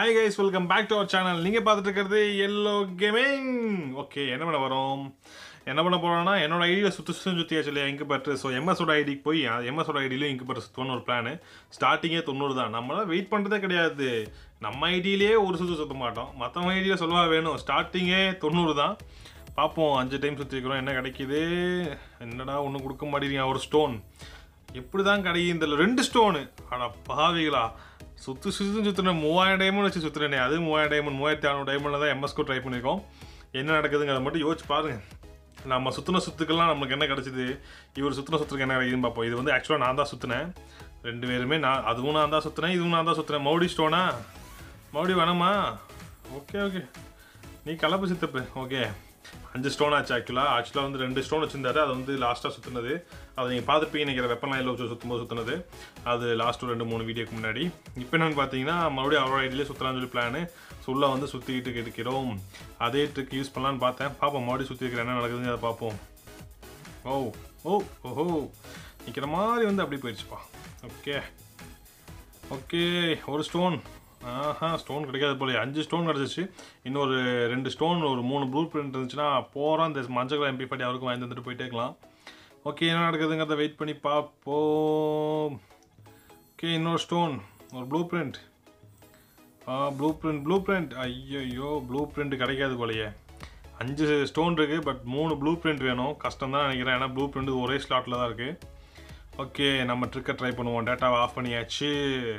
hi guys welcome back to our channel நீங்கள் பார்த்துட்டு இருக்கிறது எல்லோ கேமிங் ஓகே என்ன பண்ண வரோம் என்ன பண்ண போகிறோம்னா என்னோட ஐடியில் சுற்றி சுற்றி சுற்றியாச்சு இல்லையா இங்கு பட்டு ஸோ எம்எஸோட ஐடிக்கு போய் எம்எஸோட ஐடியிலும் இங்கு பட்டு சுற்றுவோன்னு ஒரு பிளான் ஸ்டார்டிங்கே தொண்ணூறு தான் நம்மளால் வெயிட் பண்ணுறதே கிடையாது நம்ம ஐடியிலே ஒரு சுற்று சுற்ற மாட்டோம் மற்றவங்க ஐடியில் சொல்லவா வேணும் ஸ்டார்டிங்கே தொண்ணூறு தான் பார்ப்போம் அஞ்சு டைம் சுற்றிருக்கிறோம் என்ன கிடைக்குது என்னடா ஒன்றும் கொடுக்க மாட்டேங்கிறீங்க ஒரு ஸ்டோன் எப்படி தான் கிடைக்கும் இந்த ரெண்டு ஸ்டோனு அட பாவிகளா சுற்று சுற்றி சுற்றுன மூவாயிரம் டைமண்ட் வச்சு சுற்றுறேனே அது மூவாயிரம் டைமண்ட் மூவாயிரத்தி அறநூறு டைமண்டில் தான் எம்எஸ்கோ ட்ரை பண்ணியிருக்கோம் என்ன நடக்குதுங்கிறத மட்டும் யோசிச்சு பாருங்க நம்ம சுற்றின சுற்றுக்கெல்லாம் நமக்கு என்ன கிடச்சிது இவர் சுற்றின சுற்றுக்கு என்ன கிடைக்குதுன்னு பார்ப்போம் இது வந்து ஆக்சுவலாக நான் தான் சுற்றினேன் ரெண்டு பேருமே நான் அதுவும் நான் தான் சுற்றினேன் இதுவும் நான் தான் சுற்றினேன் மௌடி ஸ்டோனா மௌடி வேணாமா ஓகே ஓகே நீ கலப்பு சித்தப்பு ஓகே அஞ்சு ஸ்டோன் ஆச்சு ஆக்சுவலாக ஆக்சுவலாக வந்து ரெண்டு ஸ்டோன் வச்சிருந்தாரு அது வந்து லாஸ்ட்டாக சுற்றுனது அதை நீங்கள் பார்த்துருப்பீங்க நினைக்கிற வெப்பன் லைனில் வச்சு சுற்றும்போது சுற்றுனது அது லாஸ்ட் ரெண்டு மூணு வீடியோக்கு முன்னாடி இப்போ என்னென்னு பார்த்தீங்கன்னா மறுபடியும் அவரோட ஐடியிலே சுற்றலாம்னு சொல்லி பிளானு சுள்ள வந்து சுற்றிக்கிட்டு இருக்கிறோம் அதே ட்ரிக் யூஸ் பண்ணலான்னு பார்த்தேன் பார்ப்போம் மறுபடியும் சுற்றி இருக்கிற என்ன நடக்குதுன்னு அதை பார்ப்போம் ஓ ஓ ஓஹோ நிற்கிற மாதிரி வந்து அப்படி போயிடுச்சுப்பா ஓகே ஓகே ஒரு ஸ்டோன் ஆஹா ஸ்டோன் கிடைக்காது போல அஞ்சு ஸ்டோன் கிடச்சிச்சு இன்னொரு ரெண்டு ஸ்டோன் ஒரு மூணு ப்ளூ பிரிண்ட் இருந்துச்சுன்னா போகிறோம் இந்த மஞ்சள் கலர் எம்பி பாட்டி அவருக்கும் வாங்கி வந்துட்டு போயிட்டே இருக்கலாம் ஓகே என்ன நடக்குதுங்கிறத வெயிட் பண்ணி பார்ப்போம் ஓகே இன்னொரு ஸ்டோன் ஒரு ப்ளூ பிரிண்ட் ஆ ப்ளூ பிரிண்ட் ப்ளூ பிரிண்ட் ஐயோ ப்ளூ பிரிண்ட் கிடைக்காது போலையே அஞ்சு ஸ்டோன் இருக்குது பட் மூணு ப்ளூ பிரிண்ட் வேணும் கஷ்டம் தான் நினைக்கிறேன் ஏன்னா ப்ளூ பிரிண்ட் ஒரே ஸ்லாட்டில் தான் இருக்குது ஓகே நம்ம ட்ரிக்கை ட்ரை பண்ணுவோம் டேட்டாவை ஆஃப் பண்ணியாச்சு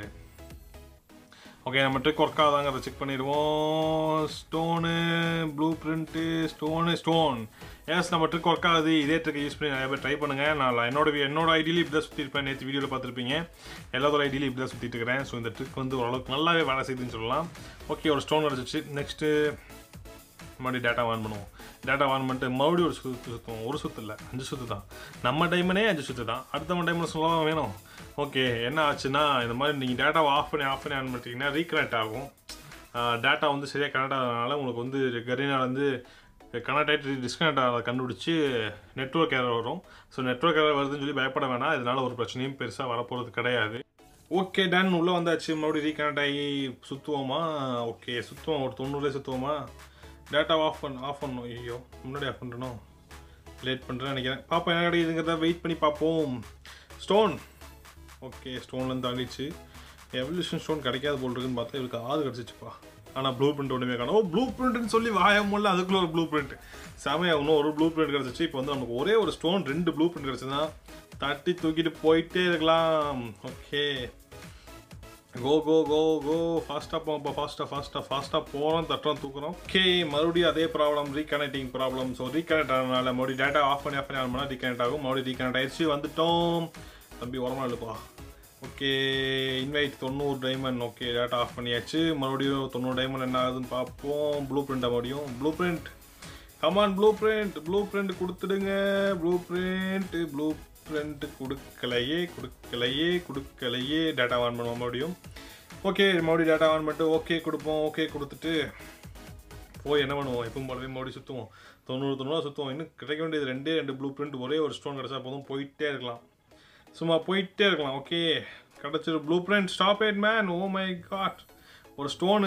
ஓகே நம்ம ட்ரிக் ஒர்க் ஆகுதாங்கிறத செக் பண்ணிடுவோம் stone blueprint stone stone yes நம்ம ட்ரிக் ஒர்க் ஆகுது இதே ட்ரிக் யூஸ் பண்ணி நிறைய பேர் ட்ரை பண்ணுங்கள் நான் என்னோட என்னோட ஐடியிலும் இப்படி தான் சுற்றிருப்பேன் நேற்று வீடியோவில் பார்த்துருப்பீங்க எல்லாத்தோட ஐடியிலும் இப்படி தான் சுற்றிட்டு இருக்கிறேன் ஸோ இந்த ட்ரிக் வந்து ஓரளவுக்கு நல்லாவே வேலை செய்யுதுன்னு சொல்லலாம் ஓகே ஒரு ஸ்டோன் கிடச்சிச்சு நெக்ஸ்ட்டு மறுபடியும் டேட்டா ஆன் பண்ணுவோம் டேட்டா ஆன் பண்ணிட்டு மறுபடியும் ஒரு சுற்று சுற்றுவோம் ஒரு சுற்று இல்லை அஞ்சு சுற்று தான் நம்ம டைமனே அஞ்சு சுற்று தான் அடுத்தவங்க டைமில் சொல்லவும் வேணும் ஓகே என்ன ஆச்சுன்னா இந்த மாதிரி நீங்கள் டேட்டாவை ஆஃப் பண்ணி ஆஃப் பண்ணி ஆன் பண்ணிட்டீங்கன்னா ரீகனெக்ட் ஆகும் டேட்டா வந்து சரியாக கனெக்ட் ஆகிறதுனால உங்களுக்கு வந்து கரீனால் வந்து கனெக்ட் ஆகிட்டு டிஸ்கனெக்ட் ஆகிறத கண்டுபிடிச்சி நெட்ஒர்க் ஏர் வரும் ஸோ நெட்ஒர்க் ஏர் வருதுன்னு சொல்லி பயப்பட வேணாம் இதனால் ஒரு பிரச்சனையும் பெருசாக வரப்போகிறது கிடையாது ஓகே டன் உள்ளே வந்தாச்சு மறுபடியும் ரீகனெக்ட் ஆகி சுற்றுவோமா ஓகே சுற்றுவோம் ஒரு தொண்ணூறுலேயே சுற்றுவோமா டேட்டா ஆஃப் பண்ண ஆஃப் பண்ணணும் ஐயோ முன்னாடி ஆஃப் பண்ணுறணும் லேட் பண்ணுறேன்னு நினைக்கிறேன் பாப்பா என்ன கிடைக்குதுங்கிறத வெயிட் பண்ணி பார்ப்போம் ஸ்டோன் ஓகே ஸ்டோன்லேருந்து தாண்டிச்சு எவல்யூஷன் ஸ்டோன் கிடைக்காது போல் இருக்குன்னு பார்த்தா இவருக்கு ஆறு கிடச்சிச்சுப்பா ஆனால் ப்ளூ பிரிண்ட் ஒன்றுமே காணும் ஓ ப்ளூ பிரிண்ட்னு சொல்லி வாயம் முடியல அதுக்குள்ள ஒரு ப்ளூ பிரிண்ட் செமையா இன்னும் ஒரு ப்ளூ பிரிண்ட் கிடச்சிச்சு இப்போ வந்து நமக்கு ஒரே ஒரு ஸ்டோன் ரெண்டு ப்ளூ பிரிண்ட் கிடச்சதுன்னா தட்டி தூக்கிட்டு போயிட்டே இருக்கலாம் ஓகே கோ கோ கோ கோ ஃபாஸ்ட்டாக போங்கப்பா ஃபாஸ்ட்டாக ஃபாஸ்ட்டாக ஃபாஸ்ட்டாக போகிறோம் தட்டுறோம் தூக்குறோம் ஓகே மறுபடியும் அதே problem reconnecting problem so reconnect ஆனதுனால மறுபடியும் டேட்டா ஆஃப் பண்ணி ஆஃப் பண்ணி ஆன் பண்ணால் ரீகனெக்ட் ஆகும் மறுபடியும் ரீகனெக்ட் ஆயிடுச்சு வந்துட்டோம் தம்பி உரமா இல்லைப்பா ஓகே இன்வைட் தொண்ணூறு டைமண்ட் ஓகே டேட்டா ஆஃப் பண்ணியாச்சு மறுபடியும் தொண்ணூறு டைமண்ட் என்ன ஆகுதுன்னு பார்ப்போம் ப்ளூ பிரிண்ட்டை மறுபடியும் blueprint come on blueprint blueprint கொடுத்துடுங்க ப்ளூ பிரிண்ட் ப்ளூ பிரிண்ட் கொடுக்கலையே கொடுக்கலையே கொடுக்கலையே டேட்டா ஆன் பண்ணுவோம் மறுபடியும் ஓகே மறுபடியும் டேட்டா ஆன் பண்ணிட்டு ஓகே கொடுப்போம் ஓகே கொடுத்துட்டு போய் என்ன பண்ணுவோம் எப்பவும் போலவே மறுபடியும் சுற்றுவோம் தொண்ணூறு தொண்ணூறு சுற்றுவோம் இன்னும் கிடைக்க வேண்டியது ரெண்டே ரெண்டு ப்ளூ பிரிண்ட் ஒரே ஒரு ஸ்டோன் கிடச்சா போதும் போயிட்டே இருக்கலாம் சும்மா போயிட்டே இருக்கலாம் ஓகே கிடச்சிரு blueprint stop it man oh my God ஒரு ஸ்டோனு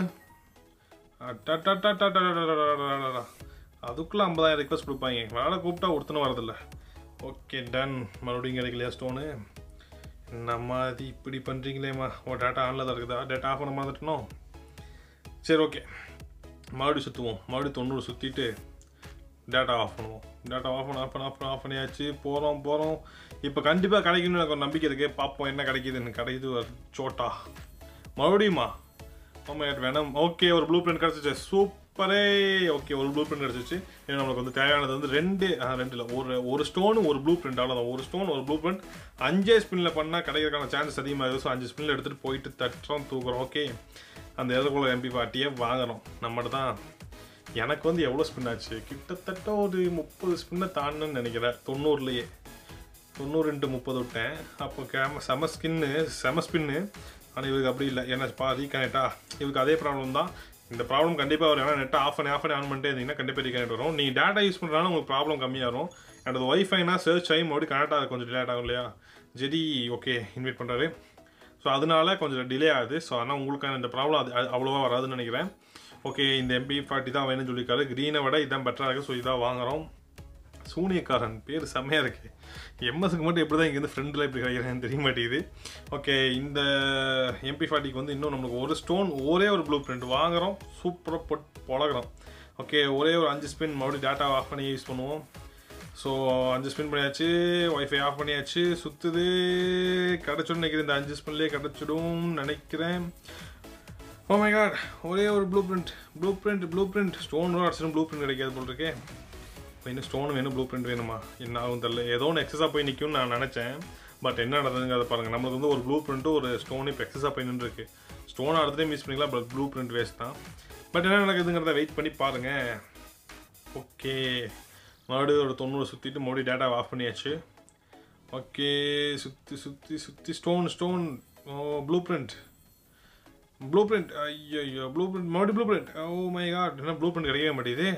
அதுக்குள்ளே ஐம்பதாயிரம் ரிக்வஸ்ட் கொடுப்பாங்க வேலை கூப்பிட்டா ஒருத்தனும் வரதில்ல ஓகே டன் மறுபடியும் கிடைக்கலையா ஸ்டோனு நம்ம அது இப்படி பண்ணுறீங்களேம்மா ஓ டேட்டா ஆனில் தான் இருக்குதா டேட்டா ஆஃப் பண்ண மாதிரிட்டணும் சரி ஓகே மறுபடியும் சுற்றுவோம் மறுபடியும் தொண்ணூறு சுற்றிட்டு டேட்டா ஆஃப் பண்ணுவோம் டேட்டா ஆஃப் பண்ண ஆஃப் பண்ண ஆஃப் பண்ண ஆஃப் பண்ணியாச்சு போகிறோம் போகிறோம் இப்போ கண்டிப்பாக கிடைக்கணும்னு எனக்கு ஒரு நம்பிக்கை இருக்குது பார்ப்போம் என்ன கிடைக்குதுன்னு கிடைக்குது ஒரு சோட்டா மறுபடியுமா ஆமாம் வேணும் ஓகே ஒரு ப்ளூ பிரிண்ட் கிடச்சிச்சு சூப்பரே ஓகே ஒரு ப்ளூ பிரிண்ட் கிடச்சிச்சு ஏன்னா நம்மளுக்கு வந்து தேவையானது வந்து ரெண்டு ரெண்டு இல்லை ஒரு ஒரு ஸ்டோனு ஒரு ப்ளூ பிரிண்ட் அவ்வளோதான் ஒரு ஸ்டோன் ஒரு ப்ளூ பிரிண்ட் அஞ்சே ஸ்பின்னில் பண்ணால் கிடைக்கிறதுக்கான சான்ஸ் அதிகமாக இருக்குது ஸோ அஞ்சு ஸ்பின்னில் எடுத்துகிட்டு போயிட்டு தட்டுறோம் தூக்குறோம் ஓகே அந்த எதிர்கொள்ள எம்பி பார்ட்டியை வாங்குறோம் நம்மகிட்ட தான் எனக்கு வந்து எவ்வளோ ஸ்பின் ஆச்சு கிட்டத்தட்ட ஒரு முப்பது ஸ்பின்னை தாண்டணும்னு நினைக்கிறேன் தொண்ணூறுலையே தொண்ணூறு இன்ட்டு முப்பது விட்டேன் அப்போ கேம செம ஸ்கின்னு செம ஸ்பின்னு ஆனால் இவருக்கு அப்படி இல்லை என்ன பா ரீகனெக்டா இவருக்கு அதே ப்ராப்ளம் தான் இந்த ப்ராப்ளம் கண்டிப்பாக வரும் ஏன்னா நெட்டை ஆஃப் பண்ணி ஆஃப் பண்ணி ஆன் பண்ணிட்டே இருந்தீங்கன்னா கண்டிப்பாக ரீகனெக்ட் வரும் நீங்கள் டேட்டா யூஸ் பண்ணுறதுனால உங்களுக்கு ப்ராப்ளம் கம்மியாக வரும் எனது ஒய்ஃபைனா சர்ச் ஆகி மறுபடியும் கனெக்ட் ஆக கொஞ்சம் லேட் ஆகும் இல்லையா ஜெடி ஓகே இன்வைட் பண்ணுறாரு ஸோ ஸோ அதனால கொஞ்சம் டிலே ஆகுது ஸோ ஆனால் உங்களுக்கான இந்த ப்ராப்ளம் அது அது அவ்வளோவா வராதுன்னு நினைக்கிறேன் ஓகே இந்த எம்பி ஃபார்ட்டி தான் வேணும்னு சொல்லியிருக்காரு க்ரீனை விட இதான் பெட்டராக இருக்குது ஸோ இதான் வாங்குறோம் சூனியக்காரன் பேர் செம்மையாக இருக்கு எம்எஸ்க்கு மட்டும் எப்படி தான் இங்கேருந்து ஃப்ரெண்டில் இப்படி கிடைக்கிறேன்னு தெரிய மாட்டேங்குது ஓகே இந்த எம்பி ஃபார்ட்டிக்கு வந்து இன்னும் நம்மளுக்கு ஒரு ஸ்டோன் ஒரே ஒரு ப்ளூ பிரிண்ட் வாங்குறோம் சூப்பராக பொட் பழகிறோம் ஓகே ஒரே ஒரு அஞ்சு ஸ்பின் மறுபடியும் டேட்டா ஆஃப் பண்ணி யூஸ் பண்ணுவோம் ஸோ அஞ்சு ஸ்பின் பண்ணியாச்சு ஒய்ஃபை ஆஃப் பண்ணியாச்சு சுற்றுது கிடச்சிடும் நினைக்கிறேன் இந்த அஞ்சு ஸ்பின்லேயே கிடச்சிடும் நினைக்கிறேன் ஓ மை காட் ஒரே ஒரு blueprint blueprint blueprint stone அடிச்சிடும் ப்ளூ பிரிண்ட் கிடைக்காது போல் இருக்கே இப்போ இன்னும் ஸ்டோன் வேணும் ப்ளூ பிரிண்ட் வேணுமா என்ன ஆகும் தெரியல ஏதோ ஒன்று எக்ஸஸாக போய் நிற்கும்னு நான் நினச்சேன் பட் என்ன நடந்ததுங்கிறத பாருங்கள் நம்மளுக்கு வந்து ஒரு ப்ளூ பிரிண்ட்டும் ஒரு ஸ்டோன் இப்போ எக்ஸஸாக போய் நின்றுருக்கு ஸ்டோன் அடுத்ததே மிஸ் பண்ணிக்கலாம் பட் ப்ளூ பிரிண்ட் வேஸ்ட் தான் பட் என்ன நடக்குதுங்கிறத வெயிட் பண்ணி பாருங்கள் ஓகே மறுபடியும் ஒரு தொண்ணூறு சுற்றிட்டு மறுபடியும் டேட்டா ஆஃப் பண்ணியாச்சு ஓகே சுற்றி சுற்றி சுற்றி stone stone blueprint blueprint ஐயோ ஐயோ ப்ளூ பிரிண்ட் மறுபடியும் blueprint oh my God என்ன ப்ளூ பிரிண்ட் கிடைக்கவே மாட்டேங்குது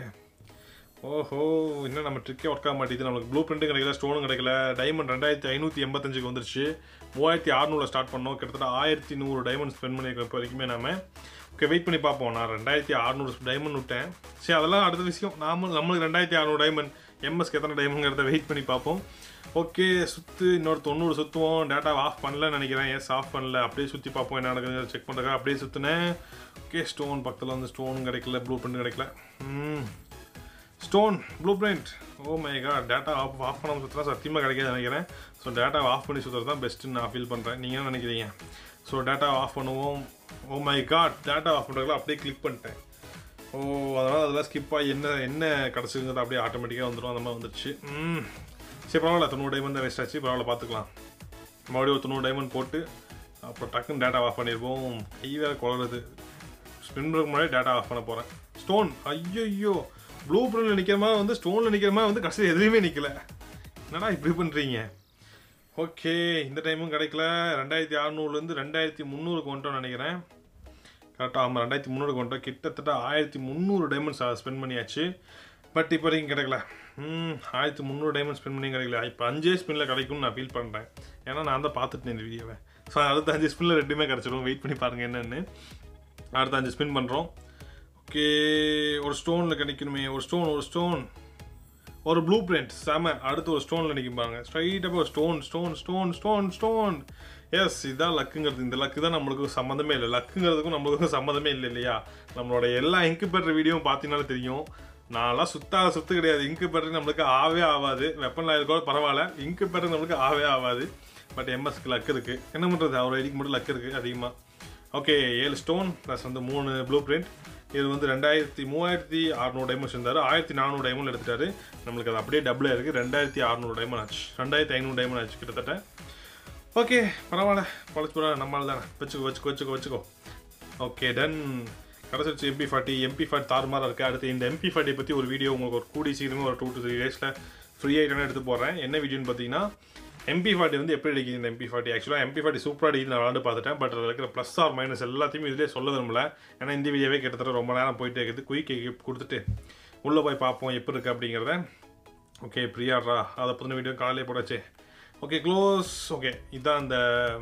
ஓஹோ இன்னும் நம்ம ட்ரிக்கே ஒர்க் ஆக மாட்டேங்குது நம்மளுக்கு ப்ளூ பிரிண்ட்டும் கிடைக்கல ஸ்டோனும் கிடைக்கல டைமண்ட் ரெண்டாயிரத்தி ஐநூற்றி எண்பத்தஞ்சுக்கு வந்துருச்சு மூவாயிரத்தி அறநூறுல ஸ்டார்ட் பண்ணோம் கிட்டத்தட்ட ஆயிரத்தி நூறு டைமண்ட் ஸ்பெண்ட் பண்ணியிருக்கோம் இப்போ வரைக்குமே நாம ஓகே வெயிட் பண்ணி பார்ப்போம் நான் ரெண்டாயிரத்தி அறநூறு டைமண்ட் விட்டேன் சரி அதெல்லாம் அடுத்த விஷயம் நாம நம்மளுக்கு ரெண்டாயிரத்தி அறநூறு டைமண்ட் எம்எஸ்க்கு எத்தனை டைமண்ட்ங்கிறத வெயிட் பண்ணி பார்ப்போம் ஓகே சுற்று இன்னொரு தொண்ணூறு சுற்றுவோம் டேட்டா ஆஃப் பண்ணலன்னு நினைக்கிறேன் எஸ் ஆஃப் பண்ணல அப்படியே சுற்றி பார்ப்போம் என்ன நடக்குது செக் பண்ணுறேன் அப்படியே சுற்றினேன் ஓகே ஸ்டோன் பக்கத்தில் வந்து ஸ்டோன் கிடைக்கல ப்ளூ பிரிண்ட் கிடைக்கல ம் stone blueprint oh my God data off off பண்ணாமல் சுற்றுறா சத்தியமாக கிடைக்காது நினைக்கிறேன் ஸோ டேட்டா ஆஃப் பண்ணி சுற்றுறது தான் பெஸ்ட்டுன்னு நான் ஃபீல் பண்ணுறேன் நீங்கள் என்ன நினைக்கிறீங்க ஸோ டேட்டா ஆஃப் பண்ணுவோம் oh my God data off பண்ணுறதுல அப்படியே கிளிக் பண்ணிட்டேன் ஓ அதனால் அதெல்லாம் ஸ்கிப் ஆகி என்ன என்ன கிடச்சிருங்கிறது அப்படியே ஆட்டோமேட்டிக்காக வந்துடும் அந்த மாதிரி வந்துடுச்சு ம் சரி பரவாயில்ல தொண்ணூறு டைமண்ட் தான் வேஸ்ட் ஆச்சு பரவாயில்ல பார்த்துக்கலாம் மறுபடியும் ஒரு தொண்ணூறு டைமண்ட் போட்டு அப்புறம் டக்குன்னு டேட்டா ஆஃப் பண்ணியிருப்போம் கை வேறு குளருது ஸ்பின் பண்ணுறதுக்கு முன்னாடி டேட்டா ஆஃப் பண்ண போகிறேன் ஸ்டோன் ஐயோ ப்ளூ பிரிண்டில் நிற்கிற மாதிரி வந்து ஸ்டோனில் நிற்கிற மாதிரி வந்து கடைசியில் எதுவுமே நிற்கல என்னடா இப்படி பண்ணுறீங்க ஓகே இந்த டைமும் கிடைக்கல ரெண்டாயிரத்தி அறநூறுலேருந்து ரெண்டாயிரத்தி முந்நூறுக்கு வந்துட்டோம்னு நினைக்கிறேன் கரெக்டாக ஆமாம் ரெண்டாயிரத்தி முந்நூறுக்கு வந்துட்டோம் கிட்டத்தட்ட ஆயிரத்தி முந்நூறு டைமண்ட்ஸ் ஸ்பெண்ட் பண்ணியாச்சு பட் இப்போ வரைக்கும் கிடைக்கல ம் ஆயிரத்தி முந்நூறு டைமண்ட் ஸ்பெண்ட் பண்ணி கிடைக்கல இப்போ அஞ்சே ஸ்பின்னில் கிடைக்கும்னு நான் ஃபீல் பண்ணுறேன் ஏன்னா நான் தான் பார்த்துட்டேன் இந்த வீடியோவை ஸோ அடுத்த அஞ்சு ஸ்பின்னில் ரெண்டுமே கிடச்சிடும் வெயிட் பண்ணி பாருங்கள் என்னென்னு அடுத்த அஞ்சு ஸ்பின் பண்ணுறோம் ஓகே ஒரு ஸ்டோனில் கிடைக்கணுமே ஒரு ஸ்டோன் ஒரு ஸ்டோன் ஒரு ப்ளூ பிரிண்ட் செம அடுத்து ஒரு ஸ்டோனில் நிற்கிப்பாங்க ஸ்ட்ரைட்டாக ஒரு stone stone stone stone stone yes இதுதான் லக்குங்கிறது இந்த லக்கு தான் நம்மளுக்கு சம்மந்தமே இல்லை லக்குங்கிறதுக்கும் நம்மளுக்கும் சம்மந்தமே இல்லை இல்லையா நம்மளோட எல்லா இன்குபேட்டர் வீடியோவும் பார்த்தீங்கன்னாலும் தெரியும் நான்லாம் சுத்தாத சுத்து கிடையாது இன்குபேட்டர் நம்மளுக்கு ஆவே ஆகாது வெப்பன் இருக்கோ பரவாயில்ல இன்குபேட்டர் நம்மளுக்கு ஆவே ஆகாது பட் எம்எஸ்க்கு லக் இருக்குது என்ன பண்ணுறது அவர் ஐடிக்கு மட்டும் லக் இருக்குது அதிகமாக ஓகே ஏழு ஸ்டோன் ப்ளஸ் வந்து மூணு ப்ளூ பிரிண்ட் இது வந்து ரெண்டாயிரத்தி மூவாயிரத்தி அறநூறு டைமண்ட்ஸ் இருந்தார் ஆயிரத்தி நானூறு டைமண்ட் எடுத்துட்டாரு நம்மளுக்கு அது அப்படியே டபுளாக இருக்குது ரெண்டாயிரத்தி அறநூறு டைமண்ட் ஆச்சு ரெண்டாயிரத்தி ஐநூறு டைமண்ட் ஆச்சு கிட்டத்தட்ட ஓகே பரவாயில்ல பழச்சு பரவாயில்ல நம்மளால் தானே வச்சுக்கோ வச்சுக்கோ வச்சுக்கோ வச்சுக்கோ ஓகே டன் கிடச்சிருச்சு எம்பி ஃபார்ட்டி எம்பி ஃபார்ட்டி தாறுமாறாக இருக்குது அடுத்து இந்த எம்பி ஃபார்ட்டி பற்றி ஒரு வீடியோ உங்களுக்கு ஒரு கூடி சீக்கிரமே ஒரு டூ டு த்ரீ டேஸில் ஃப்ரீ ஆகிட்டானே எடுத்து போடுறேன் என்ன வீடியோன்னு பார்த்தீங்கன்னா எம்பி ஃபார்ட்டி வந்து எப்படி அடிக்குது இந்த எம்பி ஃபார்ட்டி ஆக்சுவலாக எம்பி ஃபார்ட்டி சூப்பராக அடிக்குது நான் விளாண்டு பார்த்துட்டேன் பட் அதில் இருக்கிற ப்ளஸ் ஆர் மைனஸ் எல்லாத்தையுமே இதிலே சொல்ல விரும்பல ஏன்னா இந்த வீடியோவே கிட்டத்தட்ட ரொம்ப நேரம் போயிட்டே இருக்குது குயிக் கிக் கொடுத்துட்டு உள்ளே போய் பார்ப்போம் எப்படி இருக்குது அப்படிங்கிறத ஓகே பிரியாட்ரா அதை பற்றின வீடியோ காலையிலே போடாச்சே ஓகே க்ளோஸ் ஓகே இதுதான் அந்த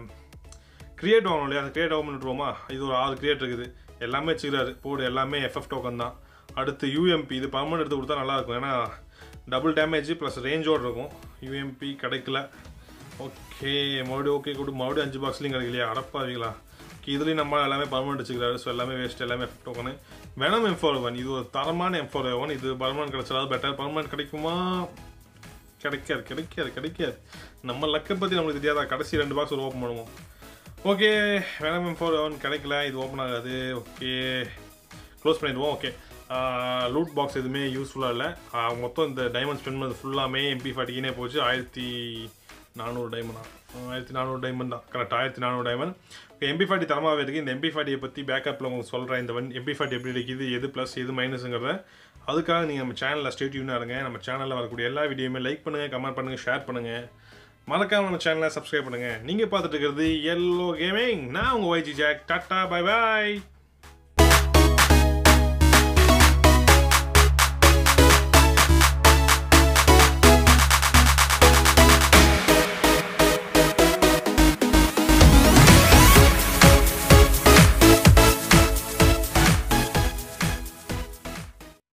கிரியேட் ஆகணும் இல்லையா அந்த கிரியேட் ஆகும் விட்டுருவோமா இது ஒரு ஆறு கிரியேட் இருக்குது எல்லாமே வச்சுக்கிறாரு போடு எல்லாமே எஃப்எஃப் டோக்கன் தான் அடுத்து யூஎம்பி இது பர்மனெண்ட் எடுத்து கொடுத்தா நல்லாயிருக்கும் ஏன்னா டபுள் டேமேஜ் ப்ளஸ் ரேஞ்சோடு இருக்கும் யூஎம்பி கிடைக்கல ஓகே மறுபடியும் ஓகே கொடு மறுபடியும் அஞ்சு பாக்ஸ்லையும் கிடைக்கலையா அடப்பாவீங்களா இதுலேயும் நம்ம எல்லாமே பர்மனெண்ட் வச்சுக்கிறாரு ஸோ எல்லாமே வேஸ்ட் எல்லாமே effect token venom M four one இது ஒரு தரமான எம் ஃபோர் ஒன் இது பர்மனெண்ட் கிடைச்சாலும் பெட்டர் பர்மனெண்ட் கிடைக்குமா கிடைக்காது கிடைக்காது கிடைக்காது நம்ம லக்கை பற்றி நம்மளுக்கு தெரியாதா கடைசி ரெண்டு பாக்ஸ் ஓப்பன் பண்ணுவோம் ஓகே வேணாம் எம் ஃபோர் ஒன் கிடைக்கல இது ஓப்பன் ஆகாது ஓகே க்ளோஸ் பண்ணிடுவோம் ஓகே லூட் பாக்ஸ் எதுவுமே யூஸ்ஃபுல்லாக இல்லை மொத்தம் இந்த டைமண்ட் ஸ்பெண்ட் பண்ணது ஃபுல்லாமே எம்பி ஃபார்ட்டிக்கினே போச்சு ஆயிரத்தி நானூறு டைமண்டா ஆயிரத்தி நானூறு டைமண்ட் தான் கரெக்ட் ஆயிரத்தி நானூறு டைமண்ட் இப்போ எம்பி ஃபார்ட்டி தரமாகவே இருக்குது இந்த எம்பி ஃபார்ட்டியை பற்றி பேக்கப்பில் உங்களுக்கு சொல்கிறேன் இந்த வன் எம்பி ஃபார்ட்டி எப்படி இருக்குது எது ப்ளஸ் எது மைனஸுங்கிறத அதுக்காக நீங்கள் நம்ம சேனலில் ஸ்டேட்யூனாக இருங்க நம்ம சேனலில் வரக்கூடிய எல்லா வீடியோமே லைக் பண்ணுங்கள் கமெண்ட் பண்ணுங்கள் ஷேர் பண்ணுங்கள் மறக்காம நம்ம சேனலை சப்ஸ்கிரைப் பண்ணுங்கள் நீங்கள் பார்த்துட்டு இருக்கிறது எல்லோ கேமிங் நான் உங்கள் ஒய்ஜி ஜாக் டாட்டா பை பாய்